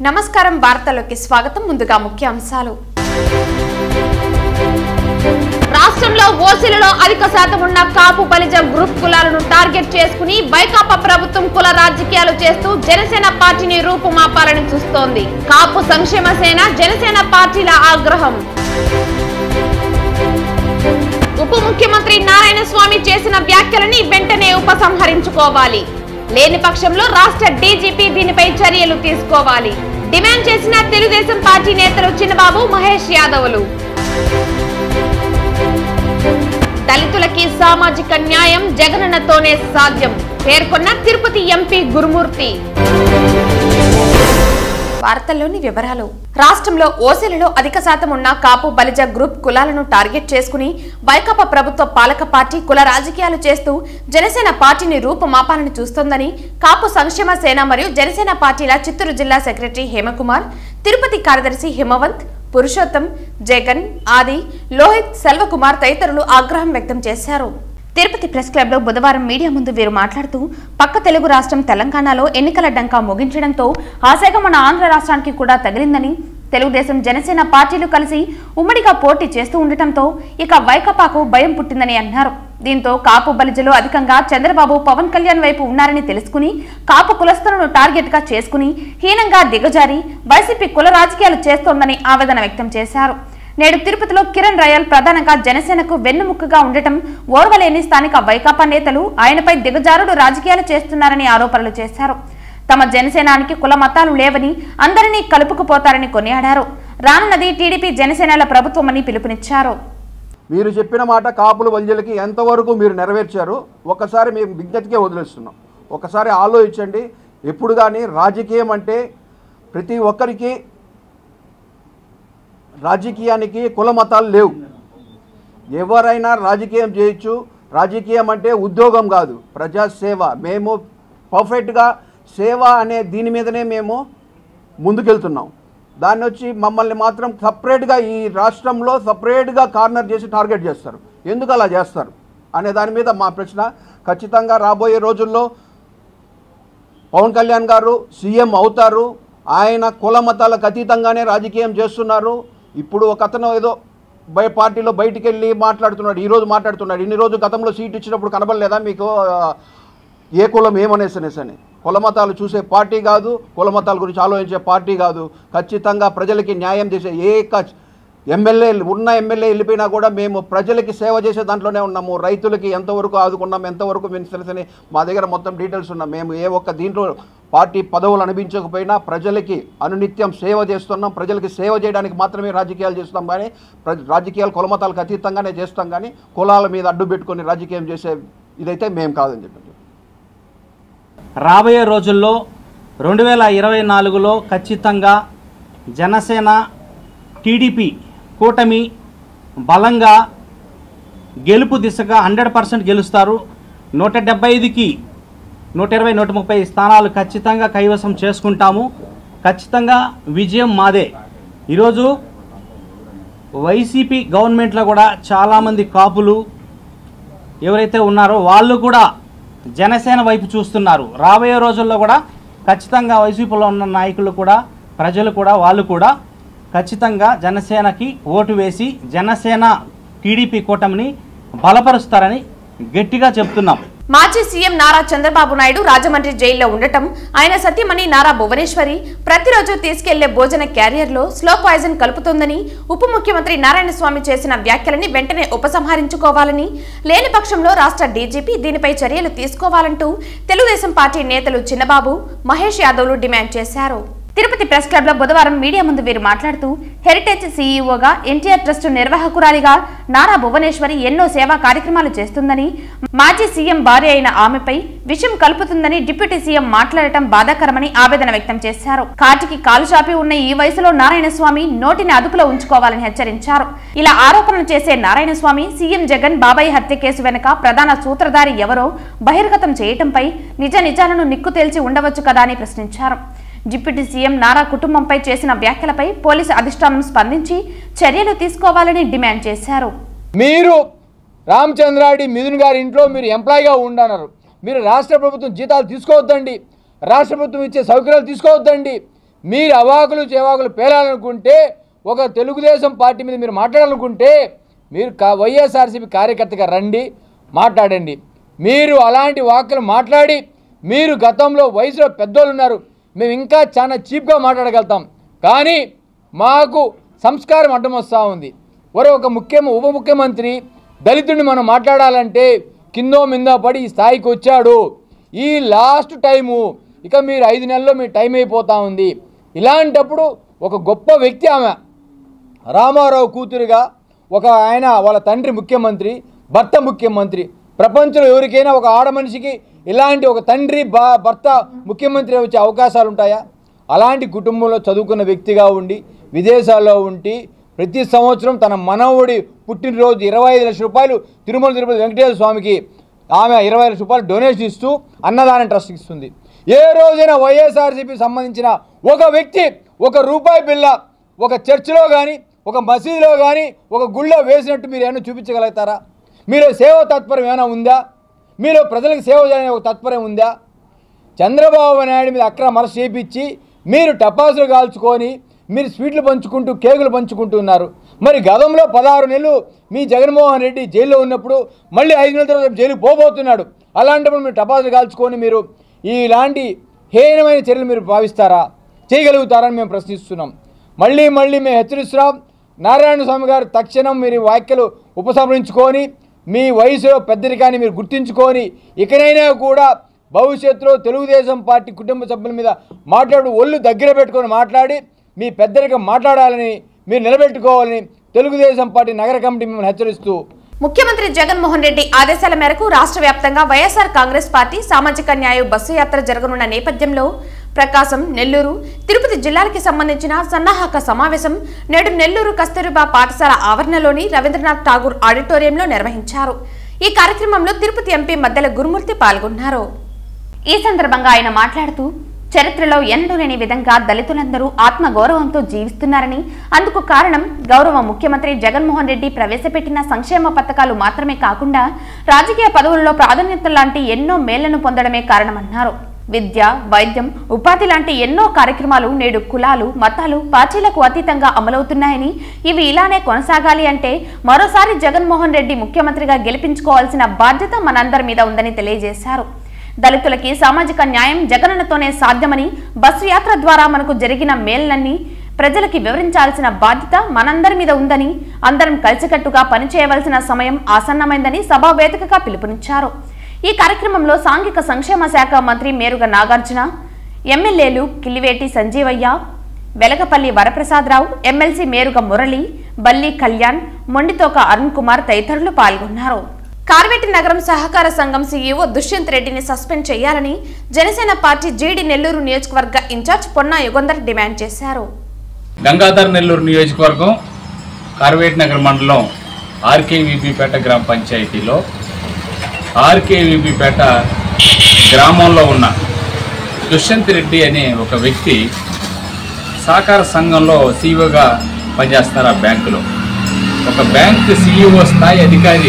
నమస్కారం వార్తలోకి స్వాగతం ముందుగా ముఖ్యాంశాలు రాష్ట్రంలో ఓసీలలో అధిక శాతం ఉన్న కాపు బలిజ గ్రూప్ కులాలను టార్గెట్ చేసుకుని వైకాపా ప్రభుత్వం కుల రాజకీయాలు చేస్తూ జనసేన పార్టీని రూపుమాపాలని చూస్తోంది కాపు సంక్షేమ సేన జనసేన పార్టీల ఆగ్రహం ఉప ముఖ్యమంత్రి నారాయణ స్వామి చేసిన వ్యాఖ్యలని వెంటనే ఉపసంహరించుకోవాలి లేని పక్షంలో రాష్ట్ర డీజీపీ దీనిపై చర్యలు తీసుకోవాలి డిమాండ్ చేసిన తెలుగుదేశం పార్టీ నేతలు చిన్నబాబు మహేష్ యాదవ్లు దళితులకి సామాజిక న్యాయం జగనన్నతోనే సాధ్యం పేర్కొన్న తిరుపతి ఎంపీ గురుమూర్తి వార్తల్లోని వివరాలు రాష్ట్రంలో ఓసీలలో అధిక శాతం ఉన్న కాపు బలిజ గ్రూప్ కులాలను టార్గెట్ చేసుకుని వైకాపా ప్రభుత్వ పాలక పార్టీ కుల రాజకీయాలు చేస్తూ జనసేన పార్టీని రూపుమాపాలని చూస్తోందని కాపు సంక్షేమ సేన మరియు జనసేన పార్టీల చిత్తూరు జిల్లా సెక్రటరీ హేమకుమార్ తిరుపతి కార్యదర్శి హిమవంత్ పురుషోత్తం జగన్ ఆది లోహిత్ సెల్వకుమార్ తదితరులు ఆగ్రహం వ్యక్తం చేశారు తిరుపతి ప్రెస్ క్లబ్ లో బుధవారం మీడియా ముందు వీరు మాట్లాడుతూ పక్క తెలుగు రాష్ట్రం తెలంగాణలో ఎన్నికల డంకా ముగించడంతో ఆశగా మన ఆంధ్ర రాష్ట్రానికి కూడా తగిలిందని తెలుగుదేశం జనసేన పార్టీలు కలిసి ఉమ్మడిగా పోటీ చేస్తూ ఉండటంతో ఇక వైకపాకు భయం పుట్టిందని అన్నారు దీంతో కాపు బలిజలు అధికంగా చంద్రబాబు పవన్ కళ్యాణ్ వైపు ఉన్నారని తెలుసుకుని కాపు కులస్తులను టార్గెట్ గా చేసుకుని హీనంగా దిగజారి వైసీపీ కుల రాజకీయాలు చేస్తోందని ఆవేదన వ్యక్తం చేశారు నేడు తిరుపతిలో కిరణ్ రయాల్ ప్రధానంగా జనసేనకు వెన్నుముక్కగా ఉండటం ఓర్వలేని స్థానిక వైకాపా నేతలు ఆయనపై దిగజారుడు రాజకీయాలు చేస్తున్నారని ఆరోపణలు చేశారు తమ జనసేనానికి కుల మతాలు లేవని అందరినీ కలుపుకుపోతారని కొనియాడారు రానున్నది టీడీపీ జనసేనల ప్రభుత్వమని పిలుపునిచ్చారు మీరు చెప్పిన మాట కాపుల వల్జలకి ఎంతవరకు మీరు నెరవేర్చారు ఒకసారి మేము విజ్ఞతకే వదిలేస్తున్నాం ఒకసారి ఆలోచించండి ఎప్పుడు కానీ రాజకీయం అంటే ప్రతి ఒక్కరికి రాజకీయానికి కుల మతాలు లేవు ఎవరైనా రాజకీయం చేయొచ్చు రాజకీయం అంటే ఉద్యోగం కాదు ప్రజాసేవ మేము పర్ఫెక్ట్గా సేవ అనే దీని మీదనే మేము ముందుకెళ్తున్నాం దాన్ని వచ్చి మమ్మల్ని మాత్రం సపరేట్గా ఈ రాష్ట్రంలో సపరేట్గా కార్నర్ చేసి టార్గెట్ చేస్తారు ఎందుకు అలా చేస్తారు అనే దాని మీద మా ప్రశ్న ఖచ్చితంగా రాబోయే రోజుల్లో పవన్ కళ్యాణ్ గారు సీఎం అవుతారు ఆయన కుల మతాలకు అతీతంగానే రాజకీయం చేస్తున్నారు ఇప్పుడు ఒక అతను ఏదో బయ పార్టీలో బయటికి వెళ్ళి మాట్లాడుతున్నాడు ఈరోజు మాట్లాడుతున్నాడు ఇన్ని రోజు గతంలో సీట్ ఇచ్చినప్పుడు కనబడలేదా మీకు ఆ, ఏ కులం ఏమనేసనేసి అని కుల మతాలు చూసే పార్టీ కాదు కుల మతాల గురించి ఆలోచించే పార్టీ కాదు ఖచ్చితంగా ప్రజలకి న్యాయం చేసే ఏ ఎమ్మెల్యే ఉన్న ఎమ్మెల్యే వెళ్ళిపోయినా కూడా మేము ప్రజలకి సేవ చేసే దాంట్లోనే ఉన్నాము రైతులకి ఎంతవరకు ఆదుకున్నాం ఎంతవరకు మేము తెలుసని మా దగ్గర మొత్తం డీటెయిల్స్ ఉన్నాం మేము ఏ ఒక్క దీంట్లో పార్టీ పదవులు అనిపించకపోయినా ప్రజలకి అనునిత్యం సేవ చేస్తున్నాం ప్రజలకి సేవ చేయడానికి మాత్రమే రాజకీయాలు చేస్తాం కానీ ప్ర- రాజకీయాలు కులమతాలకు అతీతంగానే చేస్తాం కానీ కులాల మీద అడ్డు పెట్టుకొని రాజకీయం చేసే ఇదైతే మేము కాదని చెప్పి రాబోయే రోజుల్లో రెండు వేల ఇరవై నాలుగులో ఖచ్చితంగా జనసేన టీడీపీ కూటమి బలంగా గెలుపు దిశగా హండ్రెడ్ పర్సెంట్ గెలుస్తారు నూట డెబ్బై ఐదుకి నూట ఇరవై నూట ముప్పై స్థానాలు ఖచ్చితంగా కైవసం చేసుకుంటాము ఖచ్చితంగా విజయం మాదే ఈరోజు వైసీపీ గవర్నమెంట్లో కూడా చాలామంది కాపులు ఎవరైతే ఉన్నారో వాళ్ళు కూడా జనసేన వైపు చూస్తున్నారు రాబోయే రోజుల్లో కూడా ఖచ్చితంగా వైసీపీలో ఉన్న నాయకులు కూడా ప్రజలు కూడా వాళ్ళు కూడా ఖచ్చితంగా జనసేనకి ఓటు వేసి జనసేన టీడీపీ కూటమిని బలపరుస్తారని గట్టిగా చెప్తున్నాం మాజీ సీఎం నారా చంద్రబాబు నాయుడు రాజమండ్రి జైల్లో ఉండటం ఆయన సతీమణి నారా భువనేశ్వరి ప్రతిరోజు తీసుకెళ్లే భోజన క్యారియర్లో స్లో పాయిజన్ కలుపుతోందని ఉప ముఖ్యమంత్రి నారాయణ స్వామి చేసిన వ్యాఖ్యలని వెంటనే ఉపసంహరించుకోవాలని లేని పక్షంలో రాష్ట్ర డీజీపీ దీనిపై చర్యలు తీసుకోవాలంటూ తెలుగుదేశం పార్టీ నేతలు చిన్నబాబు మహేష్ యాదవ్లు డిమాండ్ చేశారు తిరుపతి ప్రెస్ క్లబ్ లో బుధవారం మీడియా ముందు వీరు మాట్లాడుతూ హెరిటేజ్ సీఈఓగా ఎన్టీఆర్ ట్రస్ట్ నిర్వాహకురాలిగా నారా భువనేశ్వరి ఎన్నో సేవా కార్యక్రమాలు చేస్తుందని మాజీ సీఎం భార్య అయిన ఆమెపై విషయం కలుపుతుందని డిప్యూటీ సీఎం మాట్లాడటం బాధాకరమని ఆవేదన వ్యక్తం చేశారు కాటికి కాలు చాపి ఉన్న ఈ వయసులో నారాయణ స్వామి నోటిని అదుపులో ఉంచుకోవాలని హెచ్చరించారు ఇలా ఆరోపణలు చేసే నారాయణ స్వామి సీఎం జగన్ బాబాయ్ హత్య కేసు వెనుక ప్రధాన సూత్రధారి ఎవరో బహిర్గతం చేయటంపై నిజ నిజాలను నిక్కు తేల్చి ఉండవచ్చు కదా అని ప్రశ్నించారు డిప్యూటీ సీఎం నారా కుటుంబంపై చేసిన వ్యాఖ్యలపై పోలీసు అధిష్టానం స్పందించి చర్యలు తీసుకోవాలని డిమాండ్ చేశారు మీరు రామచంద్రారెడ్డి మిథున్ గారి ఇంట్లో మీరు ఎంప్లాయీగా ఉండన్నారు మీరు రాష్ట్ర ప్రభుత్వం జీతాలు తీసుకోవద్దండి రాష్ట్ర ప్రభుత్వం ఇచ్చే సౌకర్యాలు తీసుకోవద్దండి మీరు అవాకులు చేవాకులు పేలాలనుకుంటే ఒక తెలుగుదేశం పార్టీ మీద మీరు మాట్లాడాలనుకుంటే మీరు కా వైఎస్ఆర్సీపీ కార్యకర్తగా రండి మాట్లాడండి మీరు అలాంటి వాక్కులు మాట్లాడి మీరు గతంలో వయసులో పెద్దోళ్ళు ఉన్నారు మేము ఇంకా చాలా చీప్గా మాట్లాడగలుగుతాం కానీ మాకు సంస్కారం అడ్డం వస్తూ ఉంది ఒరే ఒక ముఖ్య ఉప ముఖ్యమంత్రి దళితుడిని మనం మాట్లాడాలంటే కిందో మిందో పడి ఈ స్థాయికి వచ్చాడు ఈ లాస్ట్ టైము ఇక మీరు ఐదు నెలల్లో మీ టైం అయిపోతూ ఉంది ఇలాంటప్పుడు ఒక గొప్ప వ్యక్తి ఆమె రామారావు కూతురుగా ఒక ఆయన వాళ్ళ తండ్రి ముఖ్యమంత్రి భర్త ముఖ్యమంత్రి ప్రపంచంలో ఎవరికైనా ఒక ఆడ మనిషికి ఇలాంటి ఒక తండ్రి బా భర్త ముఖ్యమంత్రి వచ్చే అవకాశాలు ఉంటాయా అలాంటి కుటుంబంలో చదువుకున్న వ్యక్తిగా ఉండి విదేశాల్లో ఉండి ప్రతి సంవత్సరం తన మనవుడి పుట్టినరోజు ఇరవై ఐదు లక్షల రూపాయలు తిరుమల తిరుపతి వెంకటేశ్వర స్వామికి ఆమె ఇరవై లక్షల రూపాయలు డొనేషన్ ఇస్తూ అన్నదానం ట్రస్ట్ ఇస్తుంది ఏ రోజైనా వైఎస్ఆర్సీపీ సంబంధించిన ఒక వ్యక్తి ఒక రూపాయి బిల్ల ఒక చర్చిలో కానీ ఒక మసీదులో కానీ ఒక గుళ్ళో వేసినట్టు మీరు ఏమైనా చూపించగలుగుతారా మీరు సేవ తత్పరం ఏమైనా ఉందా మీరు ప్రజలకు సేవ చేయాలనే ఒక తత్పరం ఉందా చంద్రబాబు నాయుడు మీద అక్రమ అరెస్ట్ చేయించి మీరు టపాసులు కాల్చుకొని మీరు స్వీట్లు పంచుకుంటూ కేకులు పంచుకుంటూ ఉన్నారు మరి గతంలో పదహారు నెలలు మీ జగన్మోహన్ రెడ్డి జైల్లో ఉన్నప్పుడు మళ్ళీ ఐదు నెలల తర్వాత జైలుకు పోబోతున్నాడు అలాంటప్పుడు మీరు టపాసులు కాల్చుకొని మీరు ఇలాంటి హీనమైన చర్యలు మీరు భావిస్తారా చేయగలుగుతారని మేము ప్రశ్నిస్తున్నాం మళ్ళీ మళ్ళీ మేము హెచ్చరిస్తున్నాం నారాయణ స్వామి గారు తక్షణం మీరు వ్యాఖ్యలు ఉపసంహరించుకొని మీ వయసులో పెద్దరికాన్ని మీరు గుర్తించుకొని ఇకనైనా కూడా భవిష్యత్తులో తెలుగుదేశం పార్టీ కుటుంబ సభ్యుల మీద మాట్లాడు ఒళ్ళు దగ్గర పెట్టుకొని మాట్లాడి మీ పెద్దరికం మాట్లాడాలని మీరు నిలబెట్టుకోవాలని తెలుగుదేశం పార్టీ నగర కమిటీ మిమ్మల్ని హెచ్చరిస్తూ ముఖ్యమంత్రి జగన్మోహన్ రెడ్డి ఆదేశాల మేరకు రాష్ట్ర వ్యాప్తంగా వైఎస్ఆర్ కాంగ్రెస్ పార్టీ సామాజిక న్యాయ బస్సు యాత్ర జరగనున్న నేపథ్యంలో ప్రకాశం నెల్లూరు తిరుపతి జిల్లాలకి సంబంధించిన సన్నాహక సమావేశం నేడు నెల్లూరు కస్తూరిబా పాఠశాల ఆవరణలోని రవీంద్రనాథ్ ఠాగూర్ ఆడిటోరియంలో నిర్వహించారు ఈ కార్యక్రమంలో తిరుపతి ఎంపీ మద్దెల గురుమూర్తి పాల్గొన్నారు ఈ సందర్భంగా ఆయన మాట్లాడుతూ చరిత్రలో ఎన్నడూ లేని విధంగా దళితులందరూ ఆత్మ గౌరవంతో జీవిస్తున్నారని అందుకు కారణం గౌరవ ముఖ్యమంత్రి జగన్మోహన్ రెడ్డి ప్రవేశపెట్టిన సంక్షేమ పథకాలు మాత్రమే కాకుండా రాజకీయ పదవుల్లో ప్రాధాన్యత లాంటి ఎన్నో మేళ్లను పొందడమే కారణమన్నారు విద్య వైద్యం ఉపాధి లాంటి ఎన్నో కార్యక్రమాలు నేడు కులాలు మతాలు పార్టీలకు అతీతంగా అమలవుతున్నాయని ఇవి ఇలానే కొనసాగాలి అంటే మరోసారి జగన్మోహన్ రెడ్డి ముఖ్యమంత్రిగా గెలిపించుకోవాల్సిన బాధ్యత మనందరి మీద ఉందని తెలియజేశారు దళితులకి సామాజిక న్యాయం జగనన్నతోనే సాధ్యమని బస్సు యాత్ర ద్వారా మనకు జరిగిన మేళ్లన్నీ ప్రజలకి వివరించాల్సిన బాధ్యత మనందరి మీద ఉందని అందరం కలిసికట్టుగా పనిచేయవలసిన సమయం ఆసన్నమైందని సభా వేదికగా పిలుపునిచ్చారు ఈ కార్యక్రమంలో సాంఘిక సంక్షేమ శాఖ మంత్రి మేరుగ నాగార్జున ఎమ్మెల్యేలు కిల్లివేటి సంజీవయ్య వెలగపల్లి వరప్రసాదరావు ఎమ్మెల్సీ మేరుగ మురళి బల్లి కళ్యాణ్ మొండితోక అరుణ్ కుమార్ తదితరులు పాల్గొన్నారు కార్వేటి నగరం సహకార సంఘం సీఈఓ దుష్యంత్ రెడ్డిని సస్పెండ్ చేయాలని జనసేన పార్టీ జీడి నెల్లూరు నియోజకవర్గ ఇన్ఛార్జ్ పొన్నా యుగంధర్ డిమాండ్ చేశారు గంగాధర్ నెల్లూరు నియోజకవర్గం కార్వేట్ నగర్ మండలం ఆర్కేవీపీపేట గ్రామ పంచాయతీలో ఆర్కేవీపీపేట గ్రామంలో ఉన్న దుష్యంత్ రెడ్డి అనే ఒక వ్యక్తి సహకార సంఘంలో సీఈఓగా పనిచేస్తున్నారు ఆ బ్యాంకులో ఒక బ్యాంక్ సీఈఓ స్థాయి అధికారి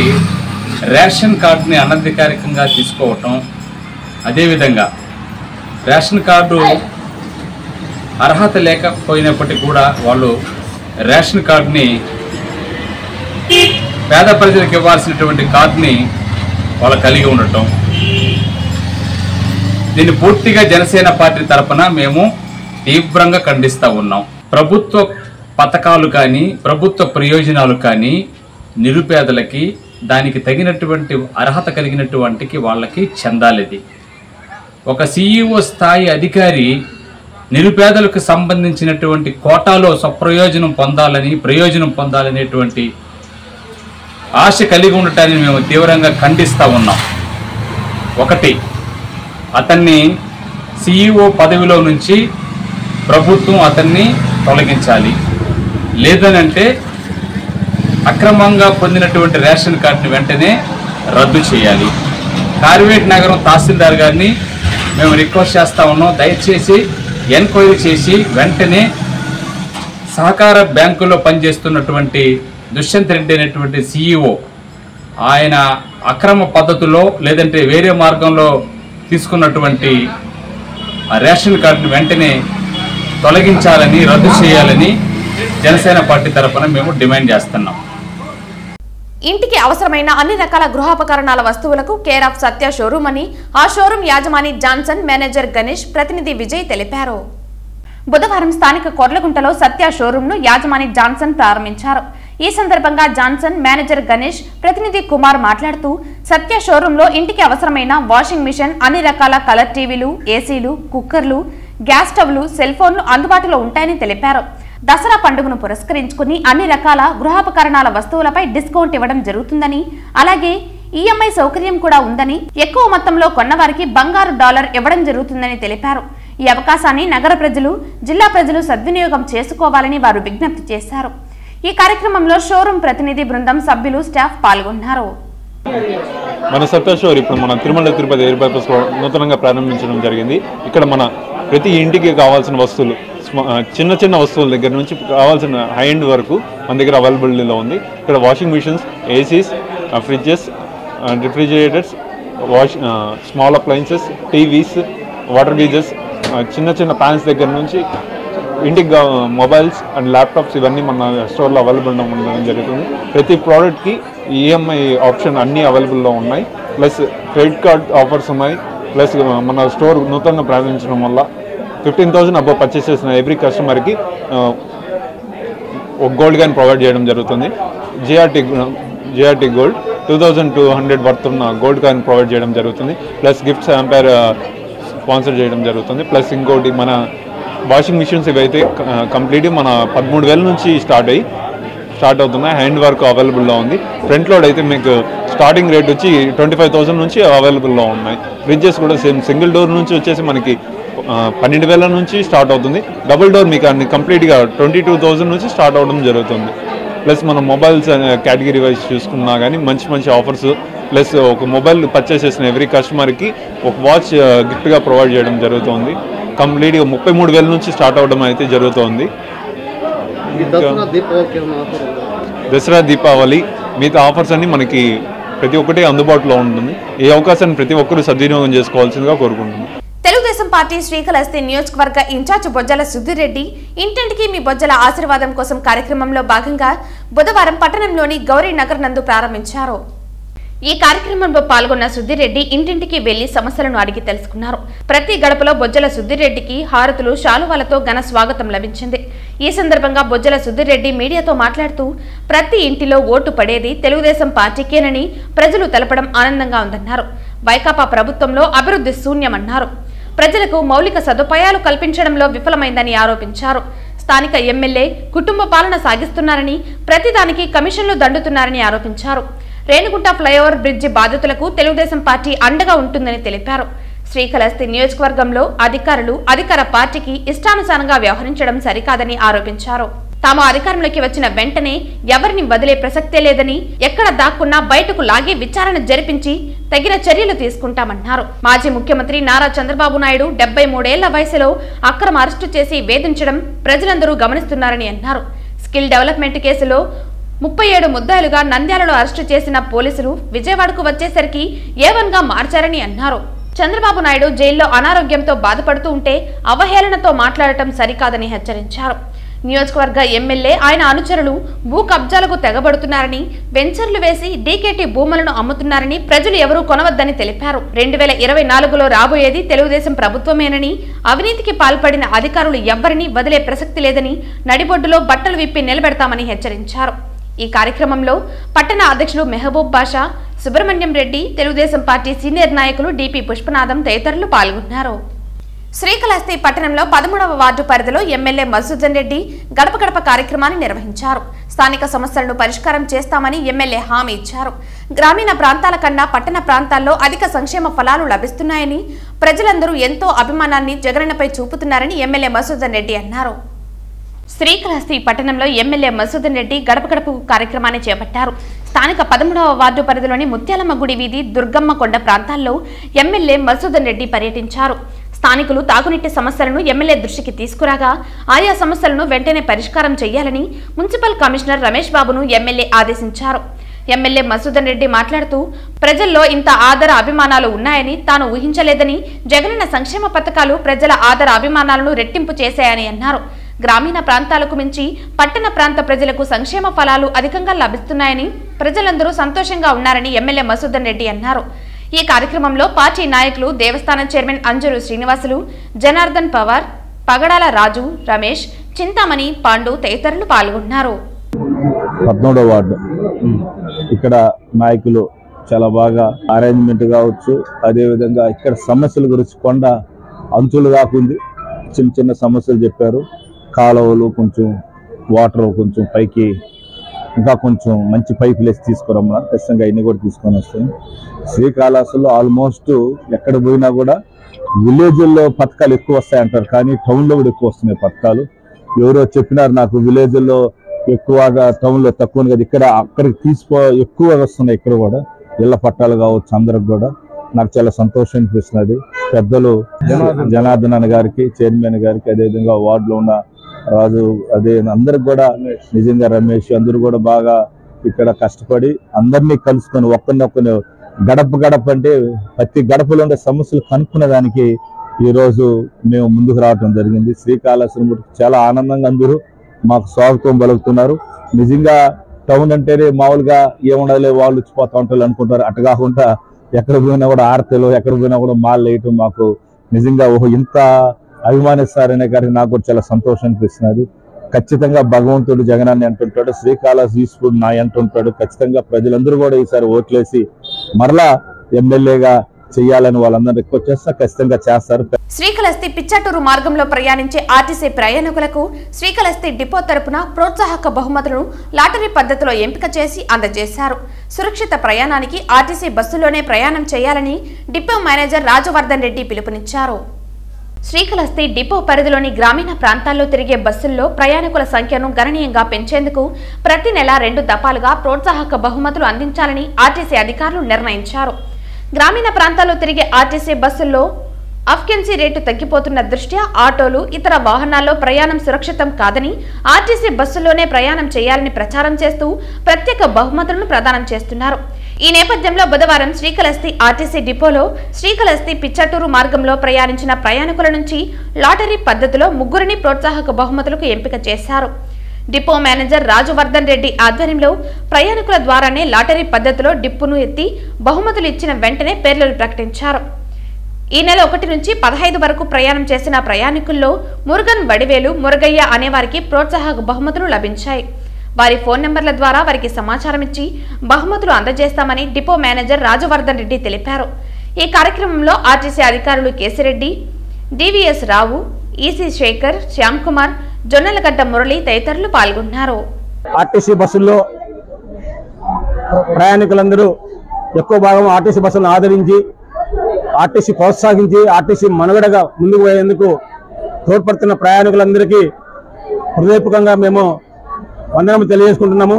రేషన్ కార్డుని అనధికారికంగా తీసుకోవటం అదేవిధంగా రేషన్ కార్డు అర్హత లేకపోయినప్పటికీ కూడా వాళ్ళు రేషన్ కార్డుని పేద ప్రజలకు ఇవ్వాల్సినటువంటి కార్డుని వాళ్ళు కలిగి ఉండటం దీన్ని పూర్తిగా జనసేన పార్టీ తరపున మేము తీవ్రంగా ఖండిస్తూ ఉన్నాం ప్రభుత్వ పథకాలు కానీ ప్రభుత్వ ప్రయోజనాలు కానీ నిరుపేదలకి దానికి తగినటువంటి అర్హత కలిగినటువంటికి వాళ్ళకి చెందాలిది ఒక సీఈఓ స్థాయి అధికారి నిరుపేదలకు సంబంధించినటువంటి కోటాలో స్వప్రయోజనం పొందాలని ప్రయోజనం పొందాలనేటువంటి ఆశ కలిగి ఉండటాన్ని మేము తీవ్రంగా ఖండిస్తూ ఉన్నాం ఒకటి అతన్ని సిఇఓ పదవిలో నుంచి ప్రభుత్వం అతన్ని తొలగించాలి లేదనంటే అక్రమంగా పొందినటువంటి రేషన్ కార్డుని వెంటనే రద్దు చేయాలి కార్వేట్ నగరం తహసీల్దార్ గారిని మేము రిక్వెస్ట్ చేస్తా ఉన్నాం దయచేసి ఎంక్వైరీ చేసి వెంటనే సహకార బ్యాంకులో పనిచేస్తున్నటువంటి దుష్యంత్ రెడ్డి అనేటువంటి సిఇఓ ఆయన అక్రమ పద్ధతిలో లేదంటే వేరే మార్గంలో తీసుకున్నటువంటి ఆ రేషన్ కార్డుని వెంటనే తొలగించాలని రద్దు చేయాలని జనసేన పార్టీ తరఫున మేము డిమాండ్ చేస్తున్నాం ఇంటికి అవసరమైన అన్ని రకాల గృహోపకరణాల వస్తువులకు కేర్ ఆఫ్ సత్య షోరూమ్ అని ఆ షోరూమ్ యాజమాని జాన్సన్ మేనేజర్ గణేష్ ప్రతినిధి విజయ్ తెలిపారు బుధవారం స్థానిక కొర్లగుంటలో సత్య షోరూమ్ ను యాజమాని జాన్సన్ ప్రారంభించారు ఈ సందర్భంగా జాన్సన్ మేనేజర్ గణేష్ ప్రతినిధి కుమార్ మాట్లాడుతూ సత్య షోరూమ్ లో ఇంటికి అవసరమైన వాషింగ్ మిషన్ అన్ని రకాల కలర్ టీవీలు ఏసీలు కుక్కర్లు గ్యాస్ స్టవ్లు సెల్ ఫోన్లు అందుబాటులో ఉంటాయని తెలిపారు దసరా పండుగను పురస్కరించుకుని అన్ని రకాల గృహోపకరణాల వస్తువులపై డిస్కౌంట్ ఇవ్వడం జరుగుతుందని అలాగే ఈఎంఐ సౌకర్యం కూడా ఉందని ఎక్కువ మొత్తంలో కొన్నవారికి బంగారు డాలర్ ఇవ్వడం జరుగుతుందని తెలిపారు ఈ అవకాశాన్ని నగర ప్రజలు జిల్లా ప్రజలు సద్వినియోగం చేసుకోవాలని వారు విజ్ఞప్తి చేశారు ఈ కార్యక్రమంలో షోరూం ప్రతినిధి బృందం సభ్యులు స్టాఫ్ పాల్గొన్నారు మన సత్తా స్టోర్ ఇప్పుడు మన తిరుమల తిరుపతి ఎయిర్ బైపాస్ లో నూతనంగా ప్రారంభించడం జరిగింది ఇక్కడ మన ప్రతి ఇంటికి కావాల్సిన వస్తువులు స్మ- ఆ, చిన్న చిన్న వస్తువుల దగ్గర నుంచి కావాల్సిన హై ఎండ్ వరకు మన దగ్గర అవైలబిలిటీలో ఉంది ఇక్కడ washing machines ACs fridges refrigerators wash small appliances TVs water geysers చిన్న చిన్న ప్యాన్స్ దగ్గర నుంచి ఇంటికి గా- మొబైల్స్ అండ్ ల్యాప్టాప్స్ ఇవన్నీ మన స్టోర్లో అవైలబుల్ ఉండడం జరుగుతుంది ప్రతి ప్రోడక్ట్కి ఈఎంఐ ఆప్షన్ అన్నీ అవైలబుల్లో ఉన్నాయి ప్లస్ క్రెడిట్ కార్డ్ ఆఫర్స్ ఉన్నాయి ప్లస్ మన స్టోర్ నూతనంగా ప్రారంభించడం వల్ల ఫిఫ్టీన్ థౌసండ్ అబ్బో పర్చేస్ చేసిన ఎవ్రీ కస్టమర్కి ఒక గోల్డ్ కాయిన్ ప్రొవైడ్ చేయడం జరుగుతుంది GRT GRT gold two thousand two hundred worth ఉన్న గోల్డ్ కాయిన్ ప్రొవైడ్ చేయడం జరుగుతుంది ప్లస్ గిఫ్ట్స్ అంపైర్ స్పాన్సర్ చేయడం జరుగుతుంది ప్లస్ ఇంకోటి మన వాషింగ్ మిషన్స్ ఇవైతే కంప్లీట్గా మన పదమూడు వేల నుంచి స్టార్ట్ అయ్యి స్టార్ట్ అవుతున్నాయి హ్యాండ్ వర్క్ అవైలబుల్లో ఉంది ఫ్రంట్ లోడ్ అయితే మీకు స్టార్టింగ్ రేట్ వచ్చి ట్వంటీ ఫైవ్ థౌసండ్ నుంచి అవైలబుల్లో ఉన్నాయి ఫ్రిడ్జెస్ కూడా సేమ్ సింగిల్ డోర్ నుంచి వచ్చేసి మనకి ఆ, పన్నెండు వేల నుంచి స్టార్ట్ అవుతుంది డబుల్ డోర్ మీకు అన్ని కంప్లీట్గా ట్వంటీ టూ థౌసండ్ నుంచి స్టార్ట్ అవడం జరుగుతుంది ప్లస్ మన మొబైల్స్ కేటగిరీ వైజ్ చూసుకున్నా కానీ మంచి మంచి ఆఫర్స్ ప్లస్ ఒక మొబైల్ పర్చేస్ చేసిన ఎవ్రీ కస్టమర్కి ఒక వాచ్ గిఫ్ట్గా ప్రొవైడ్ చేయడం జరుగుతుంది కంప్లీట్గా ముప్పై మూడు వేల నుంచి స్టార్ట్ అవడం అయితే జరుగుతుంది దసరా దీపావళి మిగతా ఆఫర్స్ అన్ని మనకి ప్రతి ఒక్కటి అందుబాటులో ఉంటుంది ఈ అవకాశాన్ని ప్రతి ఒక్కరూ సద్వినియోగం చేసుకోవాల్సిందిగా కోరుకుంటున్నాను తెలుగుదేశం పార్టీ శ్రీకాళహస్తి నియోజకవర్గ ఇన్ఛార్జ్ బొజ్జల సుధీరెడ్డి ఇంటింటికి మీ బొజ్జల ఆశీర్వాదం కోసం కార్యక్రమంలో భాగంగా బుధవారం పట్టణంలోని గౌరీ నగర్ నందు ప్రారంభించారు ఈ కార్యక్రమంలో పాల్గొన్న సుద్దిరెడ్డి ఇంటింటికి వెళ్లి సమస్యలను అడిగి తెలుసుకున్నారు ప్రతి గడపలో బొజ్జల సుద్దిరెడ్డికి హారతులు శాలువాలతో ఘన స్వాగతం లభించింది ఈ సందర్భంగా బొజ్జల సుద్దిరెడ్డి మీడియాతో మాట్లాడుతూ ప్రతి ఇంటిలో ఓటు పడేది తెలుగుదేశం పార్టీకేనని ప్రజలు తెలపడం ఆనందంగా ఉందన్నారు వైకాపా ప్రభుత్వంలో అభివృద్ధి శూన్యమన్నారు ప్రజలకు మౌలిక సదుపాయాలు కల్పించడంలో విఫలమైందని ఆరోపించారు స్థానిక ఎమ్మెల్యే కుటుంబ పాలన సాగిస్తున్నారని ప్రతిదానికి కమిషన్లు దండుతున్నారని ఆరోపించారు రేణుగుంట ఫ్లైఓవర్ బ్రిడ్జి బాధితులకు తెలుగుదేశం పార్టీ అండగా ఉంటుందని తెలిపారు శ్రీకాళహస్తి నియోజకవర్గంలో అధికారులు అధికార పార్టీకి ఇష్టానుసారంగా వ్యవహరించడం సరికాదని ఆరోపించారు తాము అధికారంలోకి వచ్చిన వెంటనే ఎవరిని వదిలే ప్రసక్తే లేదని ఎక్కడ దాక్కున్నా బయటకు లాగి విచారణ జరిపించి తగిన చర్యలు తీసుకుంటామన్నారు మాజీ ముఖ్యమంత్రి నారా చంద్రబాబు నాయుడు డెబ్బై మూడేళ్ల వయసులో అక్రమ అరెస్టు చేసి వేధించడం ప్రజలందరూ గమనిస్తున్నారని అన్నారు స్కిల్ డెవలప్మెంట్ కేసులో ముప్పై ఏడు ముద్దాయిలుగా నంద్యాలలో అరెస్టు చేసిన పోలీసులు విజయవాడకు వచ్చేసరికి ఏవన్గా మార్చారని అన్నారు చంద్రబాబు నాయుడు జైల్లో అనారోగ్యంతో బాధపడుతూ ఉంటే అవహేళనతో మాట్లాడటం సరికాదని హెచ్చరించారు నియోజకవర్గ ఎమ్మెల్యే ఆయన అనుచరులు భూ కబ్జాలకు తెగబడుతున్నారని వెంచర్లు వేసి డీకేటీ భూములను అమ్ముతున్నారని ప్రజలు ఎవరూ కొనవద్దని తెలిపారు రెండు వేల ఇరవై నాలుగులో రాబోయేది తెలుగుదేశం ప్రభుత్వమేనని అవినీతికి పాల్పడిన అధికారులు ఎవ్వరినీ వదిలే ప్రసక్తి లేదని నడిబొడ్డులో బట్టలు విప్పి నిలబెడతామని హెచ్చరించారు ఈ కార్యక్రమంలో పట్టణ అధ్యక్షులు మెహబూబ్ బాషా సుబ్రహ్మణ్యం రెడ్డి తెలుగుదేశం పార్టీ సీనియర్ నాయకులు డిపి పుష్పనాథం తదితరులు పాల్గొన్నారు శ్రీకాళహస్తి పట్టణంలో పదమూడవ వార్డు పరిధిలో ఎమ్మెల్యే మధుసూదన్ రెడ్డి గడప గడప కార్యక్రమాన్ని నిర్వహించారు స్థానిక సమస్యలను పరిష్కారం చేస్తామని ఎమ్మెల్యే హామీ ఇచ్చారు గ్రామీణ ప్రాంతాల కన్నా పట్టణ ప్రాంతాల్లో అధిక సంక్షేమ ఫలాలు లభిస్తున్నాయని ప్రజలందరూ ఎంతో అభిమానాన్ని జగనన్నపై చూపుతున్నారని ఎమ్మెల్యే మధుసూదన్ రెడ్డి అన్నారు శ్రీకాళహస్తి పట్టణంలో ఎమ్మెల్యే మసూదన్ రెడ్డి గడప గడప కార్యక్రమాన్ని చేపట్టారు స్థానిక పదమూడవ వార్డు పరిధిలోని ముత్యాలమ్మ గుడి వీధి దుర్గమ్మ కొండ ప్రాంతాల్లో ఎమ్మెల్యే మసూదన్ రెడ్డి పర్యటించారు స్థానికులు తాగునీటి సమస్యలను ఎమ్మెల్యే దృష్టికి తీసుకురాగా ఆయా సమస్యలను వెంటనే పరిష్కారం చేయాలని మున్సిపల్ కమిషనర్ రమేష్ బాబును ఎమ్మెల్యే ఆదేశించారు ఎమ్మెల్యే మసూదన్ రెడ్డి మాట్లాడుతూ ప్రజల్లో ఇంత ఆదర అభిమానాలు ఉన్నాయని తాను ఊహించలేదని జగనన్న సంక్షేమ పథకాలు ప్రజల ఆదర అభిమానాలను రెట్టింపు చేశాయని అన్నారు గ్రామీణ ప్రాంతాలకు మించి పట్టణ ప్రాంత ప్రజలకు సంక్షేమ ఫలాలు అధికంగా లభిస్తున్నాయని ప్రజలందరూ సంతోషంగా ఉన్నారని ఎమ్మెల్యే మసూదన్ రెడ్డి అన్నారు ఈ కార్యక్రమంలో పార్టీ నాయకులు దేవస్థానం చైర్మన్ అంజరు శ్రీనివాసులు జనార్దన్ పవార్ పగడాల రాజు రమేష్ చింతామణి పాండు తదితరులు పాల్గొన్నారు పద్మూడో వార్డు ఇక్కడ నాయకులు చాలా బాగా అరేంజ్మెంట్ కావచ్చు అదేవిధంగా ఇక్కడ సమస్యల గురించి కొండ అంచులు కాకుంది చిన్న చిన్న సమస్యలు చెప్పారు కాలువలు కొంచెం వాటర్ కొంచెం పైకి ఇంకా కొంచెం మంచి పైపులు వేసి తీసుకురమ్మన్నారు ఖచ్చితంగా ఇన్ని కూడా తీసుకొని వస్తాయి శ్రీకాళహస్తిలో ఆల్మోస్ట్ ఎక్కడ పోయినా కూడా విలేజ్ల్లో పథకాలు ఎక్కువ వస్తాయంటారు కానీ టౌన్లో కూడా ఎక్కువ వస్తున్నాయి పథకాలు ఎవరో చెప్పినారు నాకు విలేజ్ల్లో ఎక్కువగా టౌన్లో తక్కువ ఉంది కదా ఇక్కడ అక్కడికి తీసుకో ఎక్కువ వస్తున్నాయి ఇక్కడ కూడా ఇళ్ల పట్టాలు కావచ్చు అందరికి కూడా నాకు చాలా సంతోషం అనిపిస్తున్నది పెద్దలు జనార్దన్ అన్న గారికి చైర్మన్ గారికి అదేవిధంగా వార్డులో ఉన్న రాజు అదే అందరికి కూడా నిజంగా రమేష్ అందరూ కూడా బాగా ఇక్కడ కష్టపడి అందరినీ కలుసుకొని ఒక్కరినొక్కరిని గడప గడప అంటే ప్రతి గడపలో ఉండే సమస్యలు కనుక్కునే దానికి ఈ రోజు మేము ముందుకు రావడం జరిగింది శ్రీకాళహస్తి మటుకు చాలా ఆనందంగా అందరూ మాకు స్వాగతం పలుకుతున్నారు నిజంగా టౌన్ అంటేనే మామూలుగా ఏముండదులే వాళ్ళు వచ్చిపోతా ఉంటారు అనుకుంటారు అటు కాకుండా ఎక్కడ పోయినా కూడా ఆర్తలు ఎక్కడ పోయినా కూడా మాల్ వేయటం మాకు నిజంగా ఓహో ఇంత అభిమానిస్తారనే గారికి నాకు కూడా చాలా సంతోషం అనిపిస్తున్నది ఖచ్చితంగా భగవంతుడు జగనాన్ని అంటుంటాడు శ్రీకాళహస్తి ఈశ్వరుడు నా అంటుంటాడు ఖచ్చితంగా ప్రజలందరూ కూడా ఈసారి ఓట్లేసి మరలా ఎమ్మెల్యేగా చేయాలని వాళ్ళందరూ రిక్వెస్ట్ చేస్తా ఖచ్చితంగా చేస్తారు శ్రీకాళహస్తి పిచ్చాటూరు మార్గంలో ప్రయాణించే ఆర్టీసీ ప్రయాణికులకు శ్రీకాళహస్తి డిపో తరపున ప్రోత్సాహక బహుమతులను లాటరీ పద్ధతిలో ఎంపిక చేసి అందజేశారు సురక్షిత ప్రయాణానికి ఆర్టీసీ బస్సులోనే ప్రయాణం చేయాలని డిపో మేనేజర్ రాజవర్ధన్ రెడ్డి పిలుపునిచ్చారు శ్రీకాళహస్తి డిపో పరిధిలోని గ్రామీణ ప్రాంతాల్లో తిరిగే బస్సుల్లో ప్రయాణికుల సంఖ్యను గణనీయంగా పెంచేందుకు ప్రతి నెల రెండు దఫాలుగా ప్రోత్సాహక బహుమతులు అందించాలని ఆర్టీసీ అధికారులు నిర్ణయించారు గ్రామీణ ప్రాంతాల్లో తిరిగే ఆర్టీసీ బస్సుల్లో అఫ్కెన్సీ రేటు తగ్గిపోతున్న దృష్ట్యా ఆటోలు ఇతర వాహనాల్లో ప్రయాణం సురక్షితం కాదని ఆర్టీసీ బస్సుల్లోనే ప్రయాణం చేయాలని ప్రచారం చేస్తూ ప్రత్యేక బహుమతులను ప్రదానం చేస్తున్నారు ఈ నేపథ్యంలో బుధవారం శ్రీకాళహస్తి ఆర్టీసీ డిపోలో శ్రీకాళహస్తి పిచ్చటూరు మార్గంలో ప్రయాణించిన ప్రయాణికుల నుంచి లాటరీ పద్ధతిలో ముగ్గురిని ప్రోత్సాహక బహుమతులకు ఎంపిక చేశారు డిపో మేనేజర్ రాజవర్ధన్ రెడ్డి ఆధ్వర్యంలో ప్రయాణికుల ద్వారానే లాటరీ పద్ధతిలో డిప్పును ఎత్తి బహుమతులు ఇచ్చిన వెంటనే పేర్లను ప్రకటించారు ఈ నెల ఒకటి నుంచి పదహైదు వరకు ప్రయాణం చేసిన ప్రయాణికుల్లో మురుగన్ వడివేలు మురగయ్య అనేవారికి ప్రోత్సాహక బహుమతులు లభించాయి వారి ఫోన్ నెంబర్ల ద్వారా వారికి సమాచారం ఇచ్చి బహుమతులు అందజేస్తామని డిపో మేనేజర్ రాజవర్ధన్ రెడ్డి తెలిపారు ఈ కార్యక్రమంలో ఆర్టీసీ అధికారులు కేసిరెడ్డి డివిఎస్ రావు ఈసీ శేఖర్ శ్యామ్ కుమార్ జొన్నలగడ్డ మురళి తదితరులు పాల్గొన్నారు ఆర్టీసీ బస్సుల్లో ప్రయాణికులందరూ ఎక్కువ భాగం ఆర్టీసీ బస్సులను ఆదరించి ఆర్టీసీ ప్రోత్సహించి ఆర్టీసీ మనుగడగా ముందుకు పోయేందుకు తోడ్పడుతున్న ప్రయాణికులందరికీ హృదయపూర్వకంగా మేము వందనం తెలియజేసుకుంటున్నాము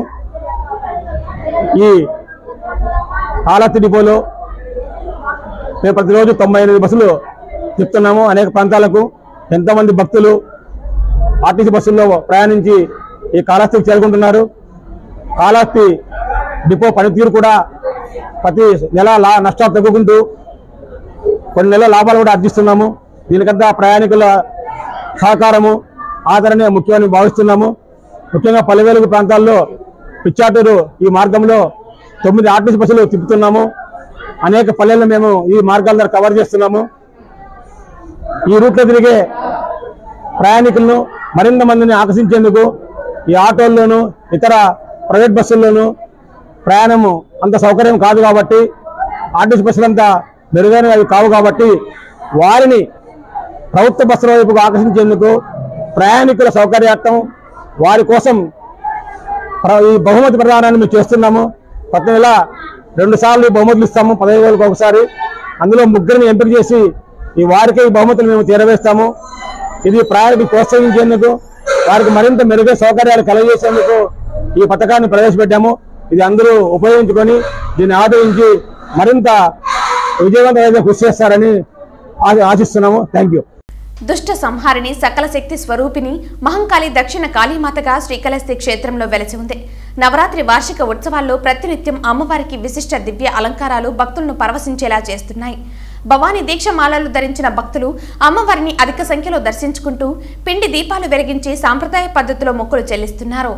ఈ కాలత్తి డిపోలో మేము ప్రతిరోజు తొంభై ఎనిమిది బస్సులు చెప్తున్నాము అనేక ప్రాంతాలకు ఎంతోమంది భక్తులు ఆర్టీసీ బస్సుల్లో ప్రయాణించి ఈ కాళహస్తికి చేరుకుంటున్నారు కాళహస్తి డిపో పనితీరు కూడా ప్రతి నెల లా నష్టాలు తగ్గుకుంటూ కొన్ని నెలల లాభాలు కూడా ఆర్జిస్తున్నాము దీనికంతా ప్రయాణికుల సహకారము ఆదరణ ముఖ్యమని భావిస్తున్నాము ముఖ్యంగా పల్లెవేలుగు ప్రాంతాల్లో పిచ్చాటూరు ఈ మార్గంలో తొమ్మిది ఆర్టీసీ బస్సులు తిప్పుతున్నాము అనేక పల్లెలను మేము ఈ మార్గాల ద్వారా కవర్ చేస్తున్నాము ఈ రూట్లో తిరిగే ప్రయాణికులను మరింత మందిని ఆకర్షించేందుకు ఈ ఆటోల్లోనూ ఇతర ప్రైవేట్ బస్సుల్లోనూ ప్రయాణము అంత సౌకర్యం కాదు కాబట్టి ఆర్టీసీ బస్సులు అంత మెరుగైనవి అవి కావు కాబట్టి వారిని ప్రభుత్వ బస్సుల వైపుకు ఆకర్షించేందుకు ప్రయాణికుల సౌకర్యార్థం వారి కోసం ప్ర- ఈ బహుమతి ప్రదానాన్ని మేము చేస్తున్నాము ప్రతి నెల రెండు సార్లు ఈ బహుమతులు ఇస్తాము పదహైదు వేలకు ఒకసారి అందులో ముగ్గురిని ఎంపిక చేసి ఈ వారికి ఈ బహుమతులు మేము చేరవేస్తాము ఇది ప్రయాణికులు ప్రోత్సహించేందుకు వారికి మరింత మెరుగైన సౌకర్యాలు కలగజేసేందుకు ఈ పథకాన్ని ప్రవేశపెట్టాము ఇది అందరూ ఉపయోగించుకొని దీన్ని ఆదరించి మరింత విజయవంతమైన కృషి చేస్తారని ఆ- ఆశిస్తున్నాము థ్యాంక్ యూ దుష్ట సంహారిణి సకల శక్తి స్వరూపిణి మహంకాళి దక్షిణ కాళీమాతగా శ్రీకాళహస్తి క్షేత్రంలో వెలసి ఉంది నవరాత్రి వార్షిక ఉత్సవాల్లో ప్రతినిత్యం అమ్మవారికి విశిష్ట దివ్య అలంకారాలు భక్తులను పరవశించేలా చేస్తున్నాయి భవానీ దీక్షమాలలు ధరించిన భక్తులు అమ్మవారిని అధిక సంఖ్యలో దర్శించుకుంటూ పిండి దీపాలు వెలిగించి సాంప్రదాయ పద్ధతిలో మొక్కులు చెల్లిస్తున్నారు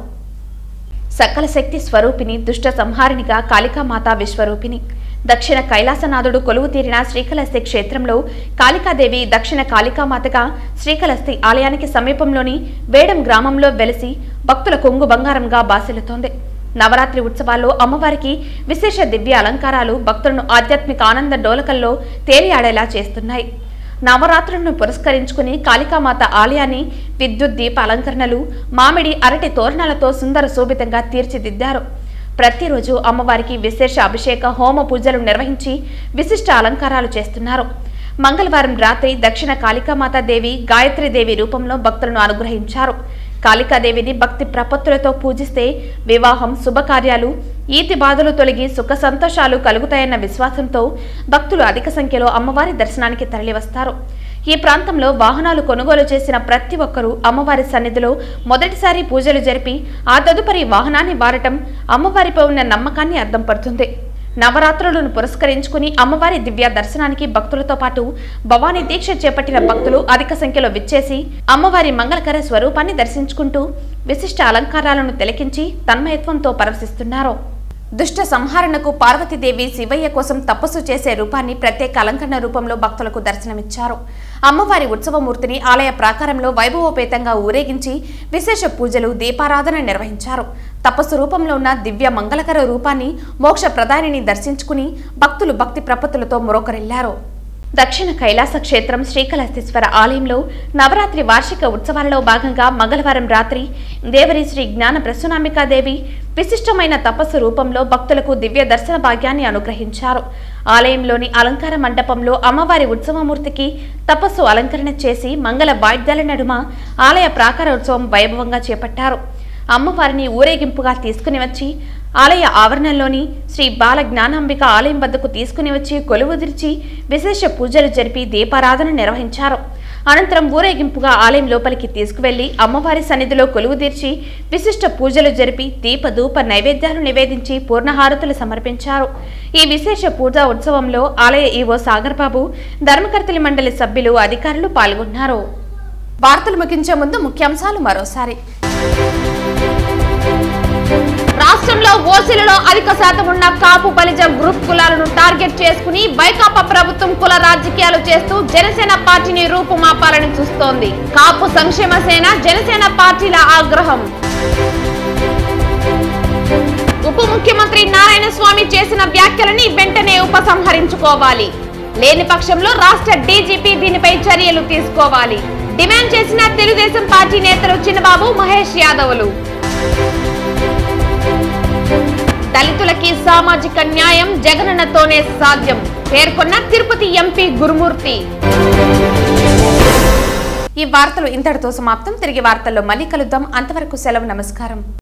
సకల శక్తి స్వరూపిణి దుష్ట సంహారిణిగా కాళికామాత విశ్వరూపిణి దక్షిణ కైలాసనాథుడు కొలువు తీరిన శ్రీకాళహస్తి క్షేత్రంలో కాళికాదేవి దక్షిణ కాళికామాతగా శ్రీకాళహస్తి ఆలయానికి సమీపంలోని వేడం గ్రామంలో వెలిసి భక్తుల కొంగు బంగారంగా బాసిల్లుతోంది నవరాత్రి ఉత్సవాల్లో అమ్మవారికి విశేష దివ్య అలంకారాలు భక్తులను ఆధ్యాత్మిక ఆనంద డోలకల్లో తేలియాడేలా చేస్తున్నాయి నవరాత్రులను పురస్కరించుకుని కాళికామాత ఆలయాన్ని విద్యుత్ దీప అలంకరణలు మామిడి అరటి తోరణాలతో సుందర శోభితంగా తీర్చిదిద్దారు ప్రతిరోజు అమ్మవారికి విశేష అభిషేక హోమ పూజలు నిర్వహించి విశిష్ట అలంకారాలు చేస్తున్నారు మంగళవారం రాత్రి దక్షిణ కాళికామాత దేవి గాయత్రీదేవి రూపంలో భక్తులను అనుగ్రహించారు కాళికాదేవిని భక్తి ప్రపత్తులతో పూజిస్తే వివాహం శుభకార్యాలు ఈతి బాధలు తొలగి సుఖ సంతోషాలు కలుగుతాయన్న విశ్వాసంతో భక్తులు అధిక సంఖ్యలో అమ్మవారి దర్శనానికి తరలివస్తారు ఈ ప్రాంతంలో వాహనాలు కొనుగోలు చేసిన ప్రతి ఒక్కరూ అమ్మవారి సన్నిధిలో మొదటిసారి పూజలు జరిపి ఆ తదుపరి వాహనాన్ని వాడటం అమ్మవారిపై ఉన్న నమ్మకాన్ని అర్థం పడుతుంది నవరాత్రులను పురస్కరించుకుని అమ్మవారి దివ్య దర్శనానికి భక్తులతో పాటు భవానీ దీక్ష చేపట్టిన భక్తులు అధిక సంఖ్యలో విచ్చేసి అమ్మవారి మంగళకర స్వరూపాన్ని దర్శించుకుంటూ విశిష్ట అలంకారాలను తిలకించి తన్మయత్వంతో పరవశిస్తున్నారు దుష్ట సంహరణకు పార్వతీదేవి శివయ్య కోసం తపస్సు చేసే రూపాన్ని ప్రత్యేక అలంకరణ రూపంలో భక్తులకు దర్శనమిచ్చారు అమ్మవారి ఉత్సవమూర్తిని ఆలయ ప్రాకారంలో వైభవోపేతంగా ఊరేగించి విశేష పూజలు దీపారాధన నిర్వహించారు తపస్సు రూపంలో ఉన్న దివ్య మంగళకర రూపాన్ని మోక్ష ప్రధానిని దర్శించుకుని భక్తులు భక్తి ప్రపత్తులతో మొరొకరిల్లారు దక్షిణ కైలాస క్షేత్రం శ్రీకాళహస్తీశ్వర ఆలయంలో నవరాత్రి వార్షిక ఉత్సవాలలో భాగంగా మంగళవారం రాత్రి దేవరి శ్రీ జ్ఞాన ప్రసూనాంబికాదేవి విశిష్టమైన తపస్సు రూపంలో భక్తులకు దివ్య దర్శన భాగ్యాన్ని అనుగ్రహించారు ఆలయంలోని అలంకార మండపంలో అమ్మవారి ఉత్సవమూర్తికి తపస్సు అలంకరణ చేసి మంగళ వాయిద్యాల నడుమ ఆలయ ప్రాకారోత్సవం వైభవంగా చేపట్టారు అమ్మవారిని ఊరేగింపుగా తీసుకుని వచ్చి ఆలయ ఆవరణలోని శ్రీ బాల జ్ఞానాంబిక ఆలయం వద్దకు తీసుకుని వచ్చి కొలువుదిర్చి విశేష పూజలు జరిపి దీపారాధన నిర్వహించారు అనంతరం ఊరేగింపుగా ఆలయం లోపలికి తీసుకువెళ్లి అమ్మవారి సన్నిధిలో కొలువుదీర్చి విశిష్ట పూజలు జరిపి దీప ధూప నైవేద్యాలు నివేదించి పూర్ణహారతులు సమర్పించారు ఈ విశేష పూజా ఉత్సవంలో ఆలయ ఈవో సాగర్ బాబు ధర్మకర్తలి మండలి సభ్యులు అధికారులు పాల్గొన్నారు వార్తలు ముగించే ముందు ముఖ్యాంశాలు మరోసారి రాష్ట్రంలో ఓసీలలో అధిక శాతం ఉన్న కాపు బలిజ గ్రూప్ కులాలను టార్గెట్ చేసుకుని వైకాపా ప్రభుత్వం కుల రాజకీయాలు చేస్తూ జనసేన పార్టీని రూపుమాపాలని చూస్తోంది కాపు సంక్షేమ సేన జనసేన పార్టీల ఆగ్రహం ఉప ముఖ్యమంత్రి నారాయణ స్వామి చేసిన వ్యాఖ్యలని వెంటనే ఉపసంహరించుకోవాలి లేని పక్షంలో రాష్ట్ర డీజీపీ దీనిపై చర్యలు తీసుకోవాలి డిమాండ్ చేసిన తెలుగుదేశం పార్టీ నేతలు చిన్నబాబు మహేష్ యాదవ్లు దళితులకి సామాజిక న్యాయం జగనన్నతోనే సాధ్యం పేర్కొన్న తిరుపతి ఎంపీ గురుమూర్తి ఈ వార్తలు ఇంతటితో సమాప్తం తిరిగి వార్తల్లో మళ్ళీ కలుద్దాం అంతవరకు సెలవు నమస్కారం